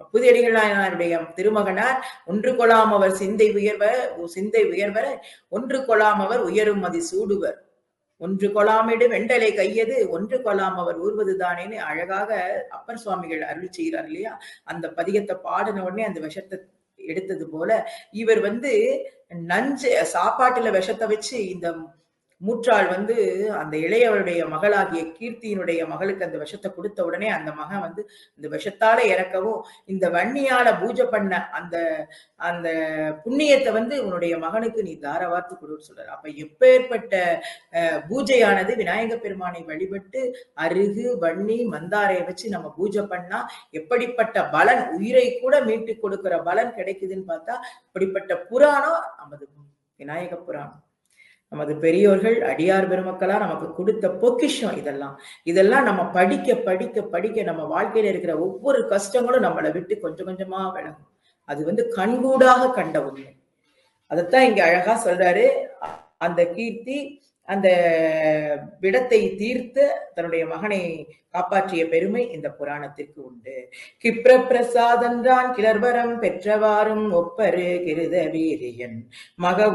புதியடிகளாருடைய திருமகனார் ஒன்று கொளாம் அவர் சிந்தை உயர்வ சிந்தை உயர்வர ஒன்று கொளாம் அவர் உயரும் மதி சூடுவர் ஒன்று கொலாமிடு வெண்டலை கையது ஒன்று கொலாம் அவர் ஊர்வதுதானேன்னு அழகாக அப்பர் சுவாமிகள் அருள் செய்கிறார் இல்லையா அந்த பதிகத்தை பாடின உடனே அந்த விஷத்தை எடுத்தது போல இவர் வந்து நஞ்சு சாப்பாட்டுல விஷத்தை வச்சு இந்த மூற்றாள் வந்து அந்த இளையவருடைய மகளாகிய கீர்த்தியினுடைய மகளுக்கு அந்த விஷத்தை கொடுத்த உடனே அந்த மகன் வந்து இந்த விஷத்தால இறக்கவும் இந்த வன்னியால பூஜை பண்ண அந்த அந்த புண்ணியத்தை வந்து உன்னுடைய மகனுக்கு நீ தாரவார்த்து கொடுன்னு சொல்றாரு அப்ப எப்பேற்பட்ட அஹ், பூஜையானது விநாயக பெருமானை வழிபட்டு அருகு வன்னி மந்தாரையை வச்சு நம்ம பூஜை பண்ணா எப்படிப்பட்ட பலன் உயிரை கூட மீட்டு கொடுக்கிற பலன் கிடைக்குதுன்னு பார்த்தா இப்படிப்பட்ட புராணம் நமது விநாயக புராணம் நமது பெரியோர்கள் அடியார் பெருமக்களா நமக்கு கொடுத்த பொக்கிஷம் இதெல்லாம் இதெல்லாம் நம்ம படிக்க படிக்க படிக்க நம்ம வாழ்க்கையில இருக்கிற ஒவ்வொரு கஷ்டங்களும் நம்மளை விட்டு கொஞ்சம் கொஞ்சமா விலகும் அது வந்து கண்கூடாக கண்ட உண்மை அதைத்தான் இங்க அழகா சொல்றாரு அ- அந்த கீர்த்தி அந்த விடத்தை தீர்த்து தன்னுடைய மகனை காப்பாற்றிய பெருமை இந்த புராணத்திற்கு உண்டு கிப்ர பிரசாதன்றான் கிளர்வரம் பெற்றவாறும் ஒப்பரு கிருத வீரியன் மக